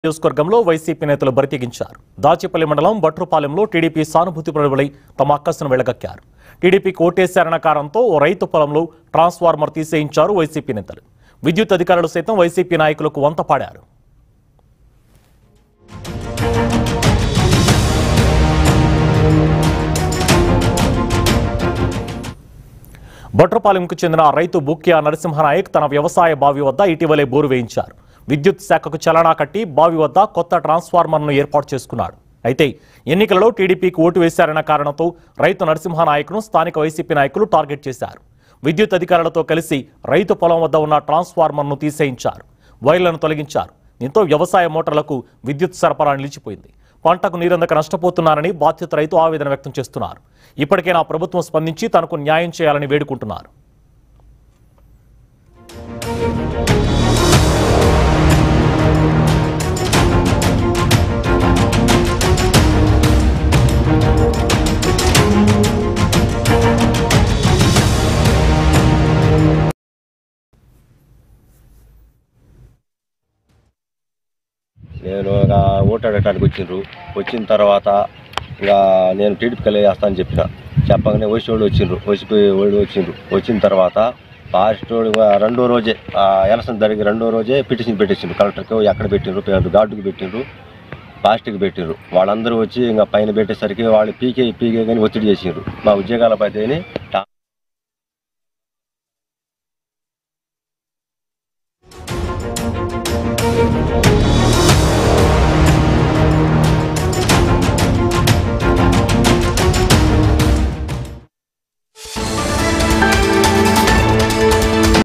నియోజకవర్గంలో వైసీపీ నేతలు బరితెగించారు దాచేపల్లి మండలం బట్రుపాలెంలో టీడీపీ సానుభూతి ప్రజలై తమ అక్కసును వెళ్లగక్కారు టీడీపీకి ఓటేశారన్న కారణంతో ఓ రైతు పొలంలో ట్రాన్స్ఫార్మర్ తీసేయించారు వైసీపీ నేతలు విద్యుత్ అధికారులు సైతం వైసీపీ నాయకులకు వంత పాడారు బట్రపాలెంకు చెందిన రైతు బుక్యా నరసింహనాయక్ తన వ్యవసాయ బావి వద్ద ఇటీవలే బోరు వేయించారు విద్యుత్ శాఖకు చలనా కట్టి బావి వద్ద కొత్త ట్రాన్స్ఫార్మర్ను ఏర్పాటు చేసుకున్నాడు అయితే ఎన్నికలలో టీడీపీకి ఓటు వేశారన్న కారణంతో రైతు నరసింహనాయక్ను స్థానిక వైసీపీ నాయకులు టార్గెట్ చేశారు విద్యుత్ అధికారులతో కలిసి రైతు పొలం వద్ద ఉన్న ట్రాన్స్ఫార్మర్ను తీసేయించారు వైర్లను తొలగించారు దీంతో వ్యవసాయ మోటార్లకు విద్యుత్ సరఫరా నిలిచిపోయింది పంటకు నీరందక నష్టపోతున్నారని బాధిత రైతు ఆవేదన వ్యక్తం చేస్తున్నారు ఇప్పటికైనా ప్రభుత్వం స్పందించి తనకు న్యాయం చేయాలని వేడుకుంటున్నారు నేను ఇక ఓటాడటానికి వచ్చిండ్రు వచ్చిన తర్వాత ఇక నేను టీడీపీకి వేస్తా అని చెప్పిన చెప్పగానే వయసు వాళ్ళు వచ్చిండ్రు వయసు వాళ్ళు వచ్చిండ్రు వచ్చిన తర్వాత ఫారెస్ట్ వాళ్ళు ఇక రెండో రోజే ఆ ఎలక్షన్ జరిగి రెండో రోజే పిటిషన్ పెట్టేసిండ్రు కలెక్టర్కి ఎక్కడ పెట్టిండ్రు పేరు గార్డుకి పెట్టిండ్రు ఫాస్ట్కి పెట్టిండ్రు వాళ్ళందరూ వచ్చి ఇంకా పైన పెట్టేసరికి వాళ్ళు పీకే పీకే కానీ ఒత్తిడి చేసిండ్రు మా ఉద్యోగాల పైన